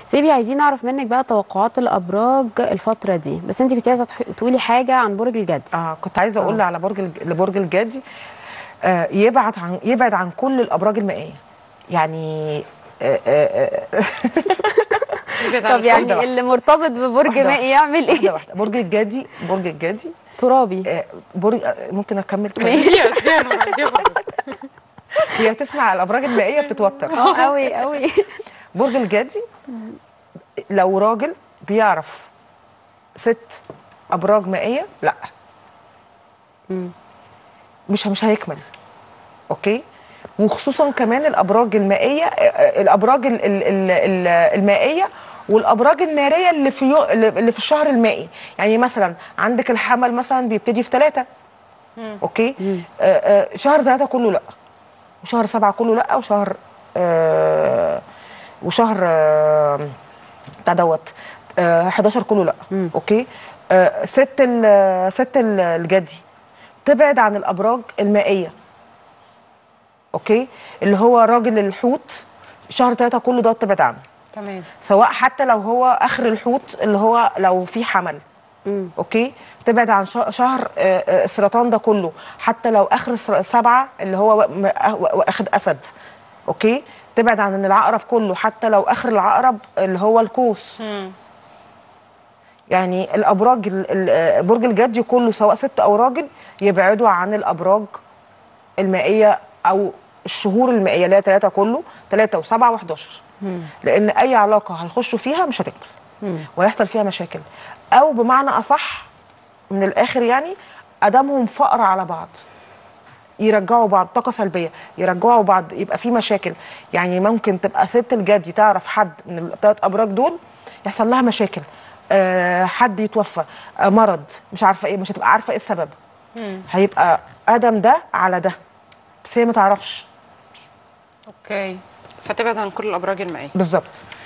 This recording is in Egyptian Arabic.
سيبي عايزين نعرف منك بقى توقعات الابراج الفتره دي بس انت كنت عايزه تح- تقولي حاجه عن برج الجدي اه كنت عايزه اقول على برج الج- لبرج الجدي آه يبعد عن يبعد عن كل الابراج المائيه يعني آه آه آه يبعد طب عن يعني واحدة. اللي مرتبط ببرج واحدة مائي يعمل واحده ايه واحده برج الجدي برج الجدي ترابي آه برج آه، ممكن اكمل كلام اسبيع اسبيع نور دي غصب. هي تسمع الابراج المائيه بتتوتر اه قوي قوي برج الجدي لو راجل بيعرف ست ابراج مائيه لا مش مش هيكمل اوكي وخصوصا كمان الابراج المائيه آه، الابراج ال- ال- ال- ال- المائيه والابراج الناريه اللي في يو اللي في الشهر المائي يعني مثلا عندك الحمل مثلا بيبتدي في ثلاثة اوكي آه آه شهر ثلاثة كله لا وشهر سبعة كله لا وشهر آه وشهر آه بتاع دوت آه 11 كله لا اوكي آه ست ال- ست ال- الجدي تبعد عن الابراج المائيه اوكي اللي هو راجل الحوت شهر ثلاثة كله دوت تبعد عنه تمام سواء حتى لو هو اخر الحوت اللي هو لو في حمل اوكي تبعد عن شه- شهر آه، آه، السرطان ده كله حتى لو اخر السر- سبعه اللي هو م- آه، واخد اسد اوكي تبعد عن العقرب كله حتى لو اخر العقرب اللي هو القوس يعني الابراج ال- ال- آه، برج الجدي كله سواء ست او راجل يبعدوا عن الابراج المائيه او الشهور المائيه اللي هي ثلاثه كله ثلاثه وسبعه و11 لان اي علاقه هيخشوا فيها مش هتكمل وهيحصل فيها مشاكل او بمعنى اصح من الاخر يعني ادامهم فقر على بعض يرجعوا بعض طاقه سلبيه يرجعوا بعض يبقى في مشاكل يعني ممكن تبقى ست الجدي تعرف حد من الثلاث ابراج دول يحصل لها مشاكل أه حد يتوفى أه مرض مش عارفه ايه مش هتبقى عارفه ايه السبب هيبقى ادم ده على ده بس هي ما تعرفش اوكي فتبعد عن كل الابراج المائيه بالظبط